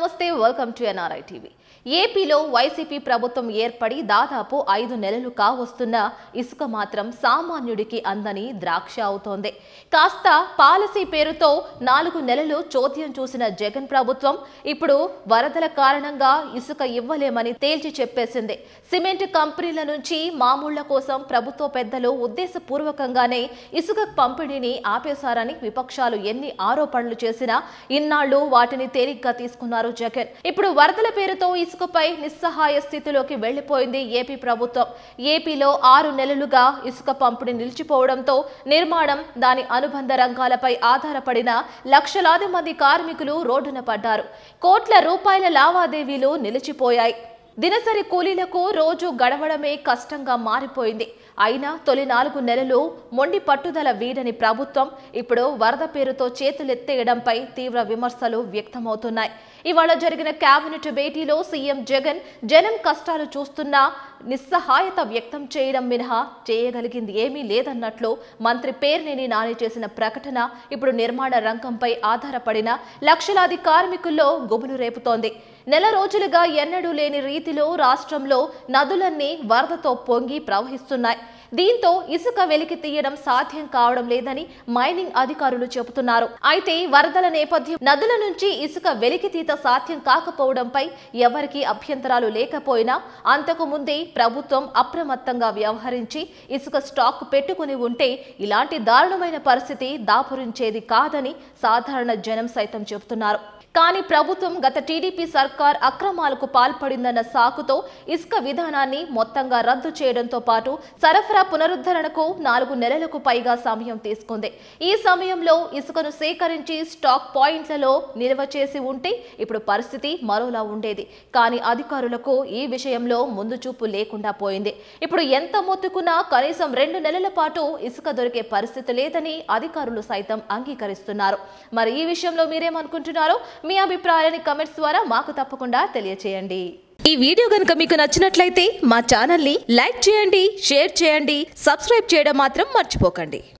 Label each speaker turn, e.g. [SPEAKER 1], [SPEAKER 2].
[SPEAKER 1] నమస్తే welcome to NRI TV ఏపీలో వైసీపీ ప్రభుత్వం ఏర్పడి దాదాపు ఐదు నెలలు కావస్తున్న ఇసుక మాత్రం సామాన్యుడికి అందని ద్రాక్ష అవుతోంది కాస్త పాలసీ పేరుతో నాలుగు నెలలు చోద్యం చూసిన జగన్ ప్రభుత్వం ఇప్పుడు వరదల కారణంగా ఇసుక ఇవ్వలేమని తేల్చి చెప్పేసింది సిమెంట్ కంపెనీల నుంచి మామూళ్ల కోసం ప్రభుత్వ పెద్దలు ఉద్దేశపూర్వకంగానే ఇసుక పంపిణీని ఆపేశారని విపక్షాలు ఎన్ని ఆరోపణలు చేసినా ఇన్నాళ్లు వాటిని తేలిగ్గా తీసుకున్నారు జగన్ ఇప్పుడు వరదల పేరుతో ఇసుకపై నిస్సహాయ స్థితిలోకి వెళ్లిపోయింది ఏపీ ప్రభుత్వం ఏపీలో ఆరు నెలలుగా ఇసుక పంపిణీ నిలిచిపోవడంతో నిర్మాణం దాని అనుబంధ రంగాలపై ఆధారపడిన లక్షలాది మంది కార్మికులు రోడ్డున పడ్డారు కోట్ల రూపాయల లావాదేవీలు నిలిచిపోయాయి దినసరి కూలీలకు రోజు గడవడమే కష్టంగా మారిపోయింది అయినా తొలి నాలుగు నెలలు మొండి పట్టుదల వీడని ప్రభుత్వం ఇప్పుడు వరద పేరుతో చేతులెత్తేయడంపై తీవ్ర విమర్శలు వ్యక్తమవుతున్నాయి ఇవాళ జరిగిన కేబినెట్ భేటీలో సీఎం జగన్ జనం కష్టాలు చూస్తున్నా నిస్సహాయత వ్యక్తం చేయడం మినహా చేయగలిగింది ఏమీ లేదన్నట్లు మంత్రి పేర్నేని నాని చేసిన ప్రకటన ఇప్పుడు నిర్మాణ రంగంపై ఆధారపడిన లక్షలాది కార్మికుల్లో గుబులు రేపుతోంది నెల రోజులుగా ఎన్నడూ లేని రీతిలో రాష్ట్రంలో నదులన్నీ వరదతో పొంగి ప్రవహిస్తున్నాయి దీంతో ఇసుక వెలికి తీయడం సాధ్యం కావడం లేదని మైనింగ్ అధికారులు చెబుతున్నారు అయితే వరదల నేపథ్యం నదుల నుంచి ఇసుక వెలికితీత సాధ్యం కాకపోవడంపై ఎవరికీ అభ్యంతరాలు లేకపోయినా అంతకు ముందే ప్రభుత్వం అప్రమత్తంగా వ్యవహరించి ఇసుక స్టాక్ పెట్టుకుని ఉంటే ఇలాంటి దారుణమైన పరిస్థితి దాపురించేది కాదని సాధారణ జనం సైతం చెబుతున్నారు కానీ ప్రభుత్వం గత టీడీపీ సర్కార్ అక్రమాలకు పాల్పడిందన్న సాకుతో ఇసుక విధానాన్ని మొత్తంగా రద్దు చేయడంతో పాటు సరఫరా పునరుద్ధరణకు నాలుగు నెలలకు పైగా సమయం తీసుకుంది ఈ సమయంలో ఇసుకను సేకరించి స్టాక్ పాయింట్లలో నిల్వ చేసి ఉంటే ఇప్పుడు పరిస్థితి మరోలా ఉండేది కానీ అధికారులకు ఈ విషయంలో ముందు చూపు లేకుండా పోయింది ఇప్పుడు ఎంత మొత్తుకున్నా కనీసం రెండు నెలల పాటు ఇసుక దొరికే పరిస్థితి లేదని అధికారులు సైతం అంగీకరిస్తున్నారు మరి ఈ విషయంలో మీరేమనుకుంటున్నారో మీ అభిప్రాయాన్ని కమెంట్స్ ద్వారా మాకు తప్పకుండా తెలియచేయండి ఈ వీడియో కనుక మీకు నచ్చినట్లయితే మా ఛానల్ని లైక్ చేయండి షేర్ చేయండి సబ్స్క్రైబ్ చేయడం మాత్రం మర్చిపోకండి